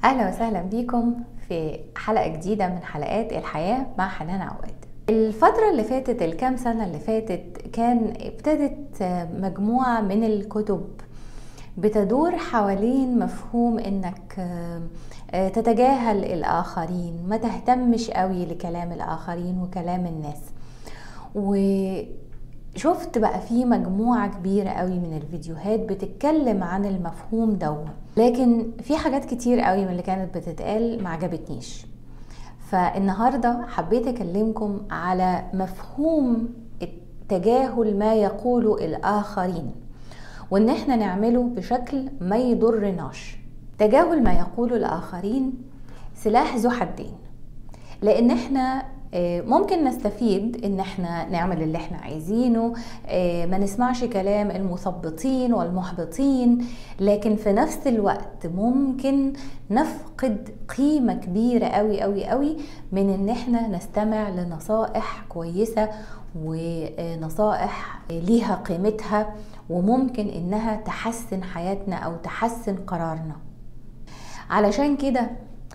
اهلا وسهلا بيكم في حلقه جديده من حلقات الحياه مع حنان عواد الفترة اللي فاتت الكام سنة اللي فاتت كان ابتدت مجموعة من الكتب بتدور حوالين مفهوم انك تتجاهل الاخرين ما تهتمش قوي لكلام الاخرين وكلام الناس وشفت بقى في مجموعة كبيرة قوي من الفيديوهات بتتكلم عن المفهوم ده لكن في حاجات كتير قوي من اللي كانت بتتقال ما عجبتنيش فالنهارده حبيت اكلمكم على مفهوم تجاهل ما يقوله الاخرين وان احنا نعمله بشكل ما يضرناش تجاهل ما يقوله الاخرين سلاح ذو حدين لان احنا ممكن نستفيد ان احنا نعمل اللي احنا عايزينه ما نسمعش كلام المثبطين والمحبطين لكن في نفس الوقت ممكن نفقد قيمة كبيرة قوي قوي قوي من ان احنا نستمع لنصائح كويسة ونصائح ليها قيمتها وممكن انها تحسن حياتنا او تحسن قرارنا علشان كده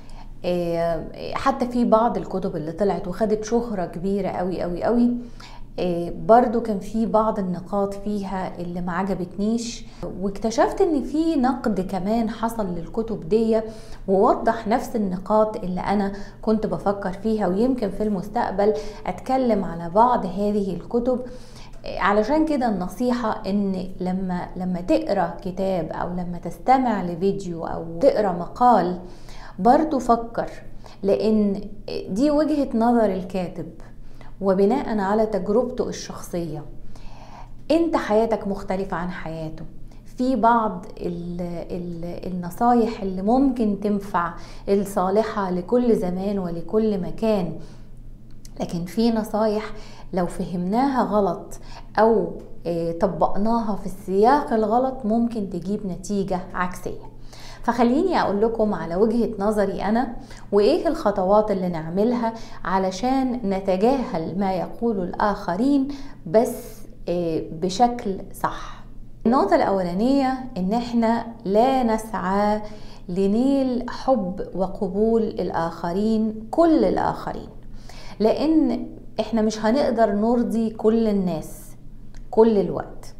حتى في بعض الكتب اللي طلعت وخدت شهرة كبيرة قوي قوي قوي برضو كان في بعض النقاط فيها اللي ما عجبتنيش واكتشفت ان في نقد كمان حصل للكتب دي ووضح نفس النقاط اللي انا كنت بفكر فيها ويمكن في المستقبل اتكلم على بعض هذه الكتب علشان كده النصيحة ان لما لما تقرا كتاب او لما تستمع لفيديو او تقرا مقال برضو فكر لان دي وجهة نظر الكاتب وبناء على تجربته الشخصية انت حياتك مختلفة عن حياته في بعض ال ال النصايح اللي ممكن تنفع الصالحة لكل زمان ولكل مكان لكن في نصايح لو فهمناها غلط او طبقناها في السياق الغلط ممكن تجيب نتيجة عكسية فخليني اقول لكم على وجهة نظري انا وايه الخطوات اللي نعملها علشان نتجاهل ما يقوله الاخرين بس بشكل صح النقطة الاولانية ان احنا لا نسعى لنيل حب وقبول الاخرين كل الاخرين لان احنا مش هنقدر نرضي كل الناس كل الوقت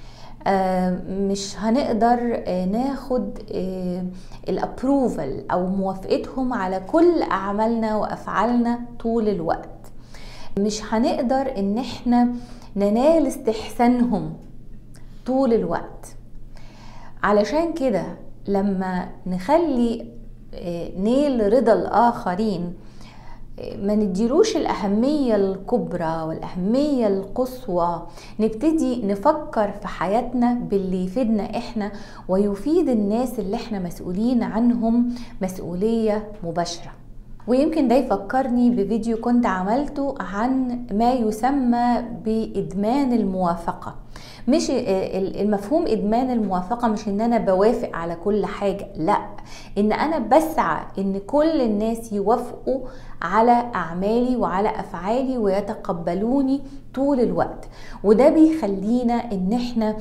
مش هنقدر ناخد الابروفل او موافقتهم على كل اعمالنا وافعالنا طول الوقت مش هنقدر ان احنا ننال استحسانهم طول الوقت علشان كده لما نخلي نيل رضا الاخرين ما نديلوش الأهمية الكبرى والأهمية القصوى نبتدي نفكر في حياتنا باللي يفيدنا إحنا ويفيد الناس اللي إحنا مسؤولين عنهم مسؤولية مباشرة ويمكن ده يفكرني بفيديو كنت عملته عن ما يسمى بإدمان الموافقة مش المفهوم ادمان الموافقه مش ان انا بوافق على كل حاجه لا ان انا بسعى ان كل الناس يوافقوا على اعمالي وعلى افعالي ويتقبلوني طول الوقت وده بيخلينا ان احنا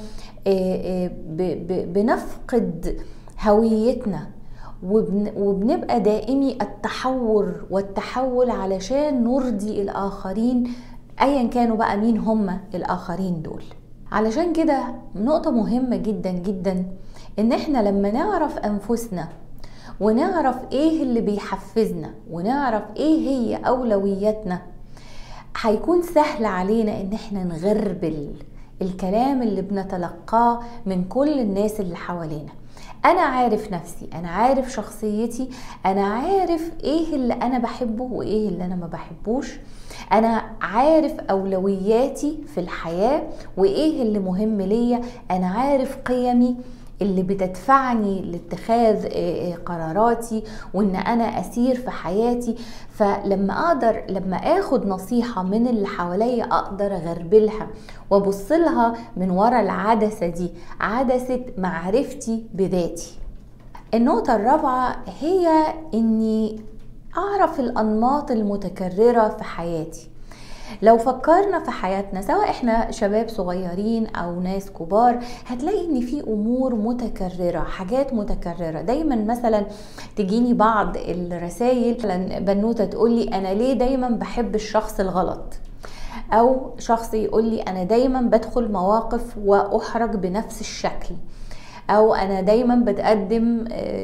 بنفقد هويتنا وبنبقى دائمي التحور والتحول علشان نرضي الاخرين ايا كانوا بقى مين هم الاخرين دول علشان كده نقطة مهمة جدا جدا ان احنا لما نعرف انفسنا ونعرف ايه اللي بيحفزنا ونعرف ايه هي اولوياتنا هيكون سهل علينا ان احنا نغربل الكلام اللي بنتلقاه من كل الناس اللي حوالينا انا عارف نفسي انا عارف شخصيتي انا عارف ايه اللي انا بحبه وايه اللي انا ما بحبوش انا عارف اولوياتي في الحياه وايه اللي مهم ليا انا عارف قيمي اللي بتدفعني لاتخاذ قراراتي وان انا اسير في حياتي فلما اقدر لما اخد نصيحة من اللي حواليا اقدر اغربلها وابص لها من ورا العدسة دي عدسة معرفتي بذاتي النقطة الرابعة هي اني اعرف الانماط المتكررة في حياتي لو فكرنا في حياتنا سواء احنا شباب صغيرين او ناس كبار هتلاقي ان في امور متكرره حاجات متكرره دايما مثلا تجيني بعض الرسائل مثلا بنوته تقول لي انا ليه دايما بحب الشخص الغلط او شخص يقول لي انا دايما بدخل مواقف واحرج بنفس الشكل او انا دايما بتقدم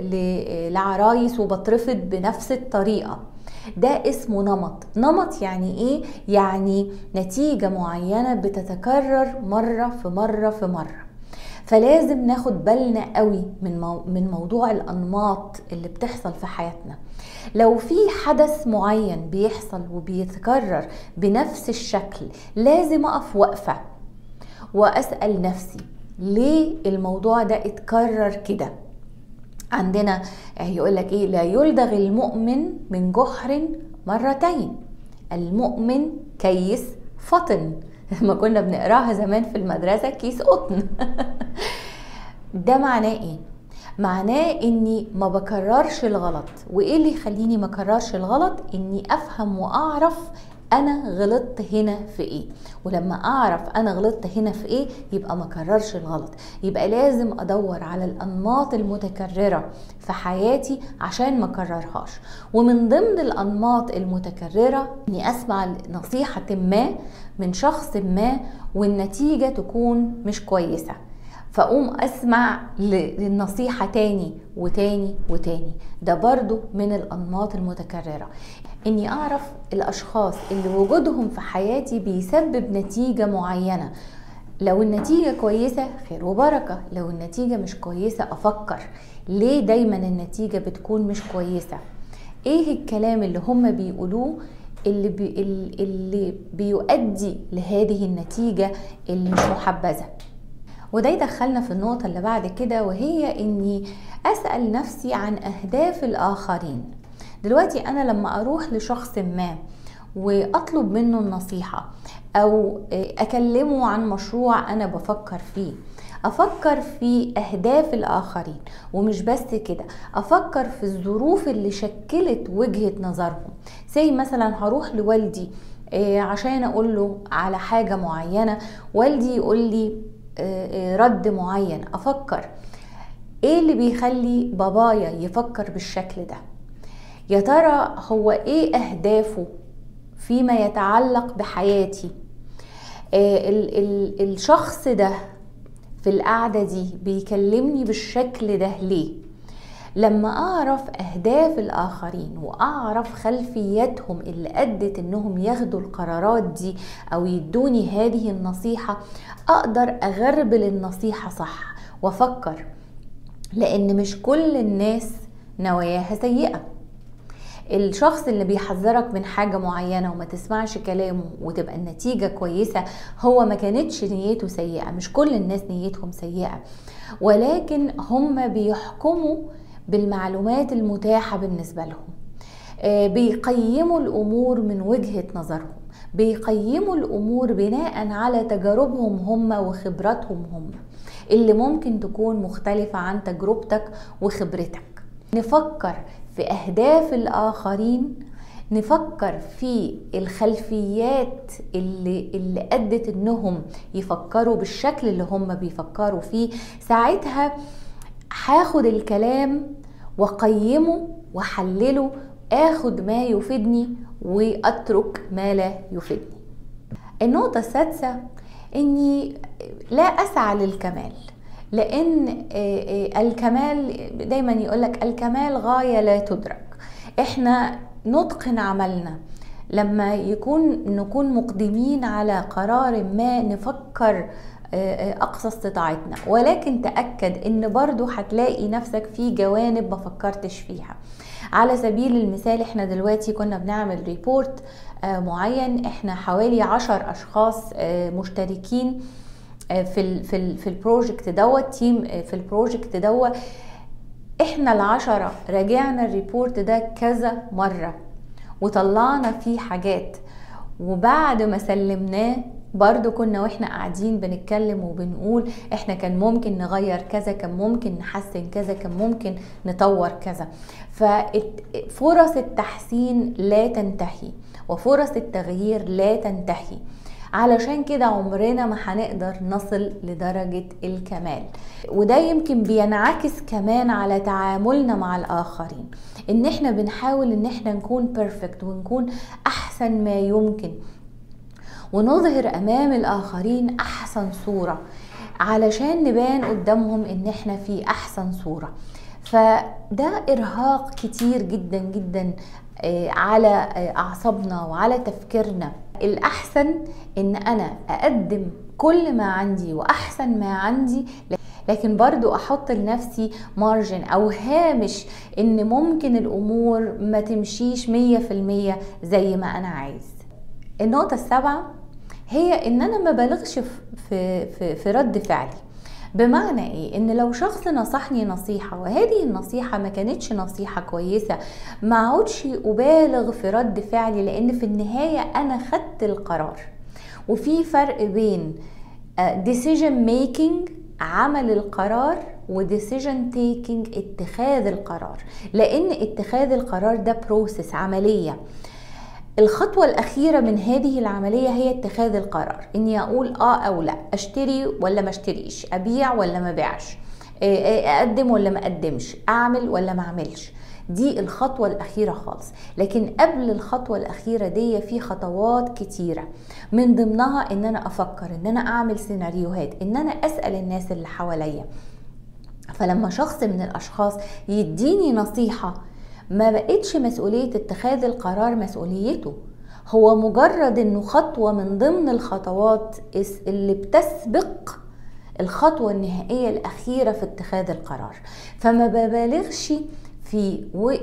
لعرايس وبترفض بنفس الطريقه ده اسمه نمط نمط يعني ايه يعني نتيجة معينة بتتكرر مرة في مرة في مرة فلازم ناخد بالنا قوي من مو من موضوع الانماط اللي بتحصل في حياتنا لو في حدث معين بيحصل وبيتكرر بنفس الشكل لازم اقف وقفه واسال نفسي ليه الموضوع ده اتكرر كده عندنا يقول لك ايه لا يلدغ المؤمن من جحر مرتين المؤمن كيس فطن ما كنا بنقراها زمان في المدرسة كيس قطن ده معناه ايه معناه اني ما بكررش الغلط وايه اللي يخليني ما اكررش الغلط اني افهم واعرف انا غلطت هنا في ايه ولما اعرف انا غلطت هنا في ايه يبقى ما كررش الغلط يبقى لازم ادور على الانماط المتكرره في حياتي عشان ما اكررهاش ومن ضمن الانماط المتكرره اني اسمع نصيحه ما من شخص ما والنتيجه تكون مش كويسه فاقوم اسمع للنصيحه تاني وتاني وتاني ده برضو من الانماط المتكرره اني اعرف الاشخاص اللي وجودهم في حياتي بيسبب نتيجه معينه لو النتيجه كويسه خير وبركه لو النتيجه مش كويسه افكر ليه دايما النتيجه بتكون مش كويسه ايه الكلام اللي هم بيقولوه اللي بي اللي بيؤدي لهذه النتيجه اللي مش محبذه وده يدخلنا في النقطة اللي بعد كده وهي إني أسأل نفسي عن أهداف الآخرين دلوقتي أنا لما أروح لشخص ما وأطلب منه النصيحة أو أكلمه عن مشروع أنا بفكر فيه افكر في اهداف الاخرين ومش بس كده افكر في الظروف اللي شكلت وجهه نظرهم زي مثلا هروح لوالدي عشان اقول له على حاجه معينه والدي يقول لي رد معين افكر ايه اللي بيخلي بابايا يفكر بالشكل ده يا ترى هو ايه اهدافه فيما يتعلق بحياتي ال ال الشخص ده في القعده دي بيكلمني بالشكل ده ليه لما اعرف اهداف الاخرين واعرف خلفياتهم اللي ادت انهم ياخدوا القرارات دي او يدوني هذه النصيحه اقدر اغربل النصيحه صح وافكر لان مش كل الناس نواياها سيئه الشخص اللي بيحذرك من حاجة معينة وما تسمعش كلامه وتبقى النتيجة كويسة هو ما كانتش نيته سيئة مش كل الناس نيتهم سيئة ولكن هم بيحكموا بالمعلومات المتاحة بالنسبة لهم بيقيموا الأمور من وجهة نظرهم بيقيموا الأمور بناء على تجاربهم هم وخبراتهم هم اللي ممكن تكون مختلفة عن تجربتك وخبرتك نفكر في أهداف الآخرين نفكر في الخلفيات اللي, اللي أدت إنهم يفكروا بالشكل اللي هم بيفكروا فيه ساعتها هاخد الكلام وقيمه وحلله اخد ما يفيدني واترك ما لا يفيدني النقطة السادسة اني لا اسعى للكمال لان الكمال دايما يقولك الكمال غاية لا تدرك احنا نتقن عملنا لما يكون نكون مقدمين على قرار ما نفكر اقصى استطاعتنا ولكن تاكد ان برضو هتلاقي نفسك في جوانب ما فكرتش فيها على سبيل المثال احنا دلوقتي كنا بنعمل ريبورت معين احنا حوالي عشر اشخاص مشتركين في ال في ال في البروجكت دوت تيم في البروجكت دوت احنا العشرة راجعنا الريبورت ده كذا مرة وطلعنا فيه حاجات وبعد ما سلمناه برضو كنا واحنا قاعدين بنتكلم وبنقول احنا كان ممكن نغير كذا كان ممكن نحسن كذا كان ممكن نطور كذا ففرص التحسين لا تنتهي وفرص التغيير لا تنتهي علشان كده عمرنا ما هنقدر نصل لدرجة الكمال وده يمكن بينعكس كمان على تعاملنا مع الآخرين ان احنا بنحاول ان احنا نكون بيرفكت ونكون احسن ما يمكن ونظهر امام الاخرين احسن صورة علشان نبان قدامهم ان احنا في احسن صورة فده ارهاق كتير جدا جدا على اعصابنا وعلى تفكيرنا الاحسن ان انا اقدم كل ما عندي واحسن ما عندي لكن برضو احط لنفسي مارجن او هامش ان ممكن الامور ما تمشيش مية في المية زي ما انا عايز النقطة السابعة هي ان انا ما بلغش في, في, في رد فعلي بمعنى ايه ان لو شخص نصحني نصيحة وهذه النصيحة ما كانتش نصيحة كويسة ما عودش ابالغ في رد فعلي لان في النهاية انا خدت القرار وفي فرق بين decision making عمل القرار وديسيجن تيكينج اتخاذ القرار لان اتخاذ القرار ده بروسيس عمليه الخطوة الأخيرة من هذه العملية هي اتخاذ القرار إني أقول آه أو لا أشتري ولا ما أشتريش أبيع ولا ما بيعش أقدم ولا ما أقدمش أعمل ولا ما أعملش دي الخطوة الأخيرة خالص لكن قبل الخطوة الأخيرة دي في خطوات كتيرة من ضمنها إن أنا أفكر إن أنا أعمل سيناريوهات إن أنا أسأل الناس اللي حواليا فلما شخص من الأشخاص يديني نصيحة ما بقتش مسؤولية اتخاذ القرار مسؤوليته هو مجرد انه خطوة من ضمن الخطوات اللي بتسبق الخطوة النهائية الأخيرة في اتخاذ القرار فما ببالغش في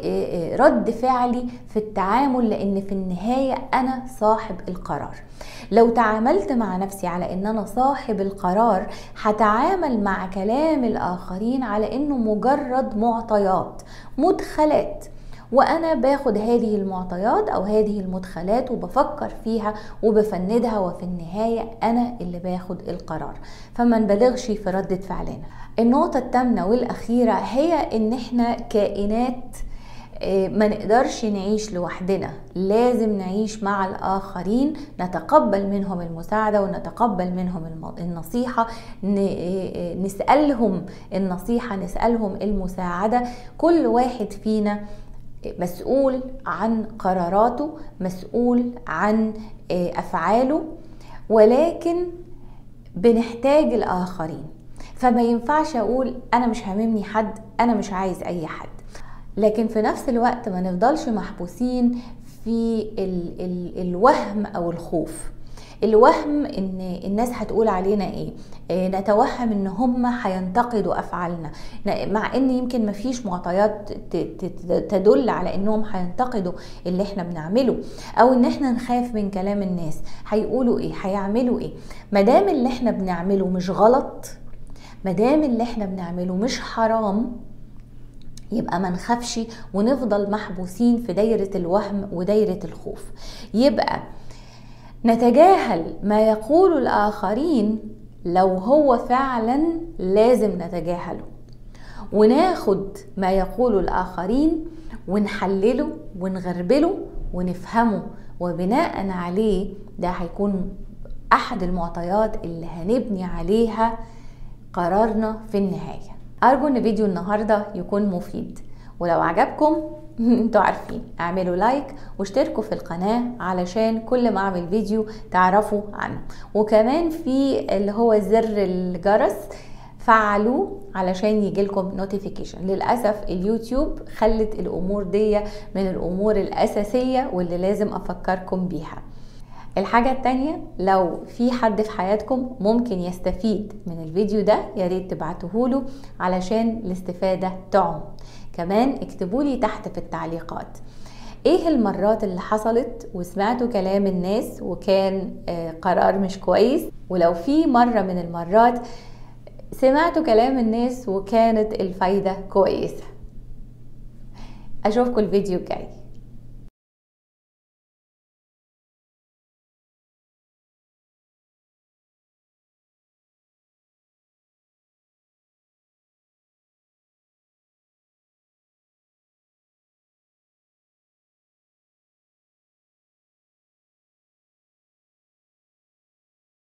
رد فعلي في التعامل لان في النهايه انا صاحب القرار لو تعاملت مع نفسي على ان انا صاحب القرار هتعامل مع كلام الاخرين على انه مجرد معطيات مدخلات وانا باخد هذه المعطيات او هذه المدخلات وبفكر فيها وبفندها وفي النهايه انا اللي باخد القرار فما نبالغش في رده فعلنا النقطه الثامنه والاخيره هي ان احنا كائنات ما نقدرش نعيش لوحدنا لازم نعيش مع الآخرين نتقبل منهم المساعدة ونتقبل منهم النصيحة نسألهم النصيحة نسألهم المساعدة كل واحد فينا مسؤول عن قراراته مسؤول عن افعاله ولكن بنحتاج الاخرين فما ينفعش اقول انا مش هاممني حد انا مش عايز اي حد لكن في نفس الوقت ما نفضلش محبوسين في ال ال الوهم او الخوف الوهم ان الناس هتقول علينا ايه نتوهم ان هم هينتقدوا افعالنا مع ان يمكن مفيش معطيات تدل على انهم هينتقدوا اللي احنا بنعمله او ان احنا نخاف من كلام الناس هيقولوا ايه هيعملوا ايه مادام اللي احنا بنعمله مش غلط مادام اللي احنا بنعمله مش حرام يبقى ما نخافش ونفضل محبوسين في دايرة الوهم ودايرة الخوف يبقى نتجاهل ما يقول الآخرين لو هو فعلا لازم نتجاهله وناخد ما يقول الآخرين ونحلله ونغربله ونفهمه وبناء عليه ده هيكون أحد المعطيات اللي هنبني عليها قرارنا في النهاية أرجو إن فيديو النهاردة يكون مفيد ولو عجبكم انتوا عارفين اعملوا لايك واشتركوا في القناة علشان كل ما اعمل فيديو تعرفوا عنه وكمان في اللي هو زر الجرس فعلوه علشان يجيلكم نوتيفيكيشن للأسف اليوتيوب خلت الأمور دي من الأمور الأساسية واللي لازم أفكركم بيها الحاجة التانية لو في حد في حياتكم ممكن يستفيد من الفيديو ده ياريت تبعتهوله علشان الاستفادة تعم كمان اكتبوا لي تحت في التعليقات ايه المرات اللي حصلت وسمعتوا كلام الناس وكان قرار مش كويس ولو في مرة من المرات سمعتوا كلام الناس وكانت الفايدة كويسة اشوفكم الفيديو الجاي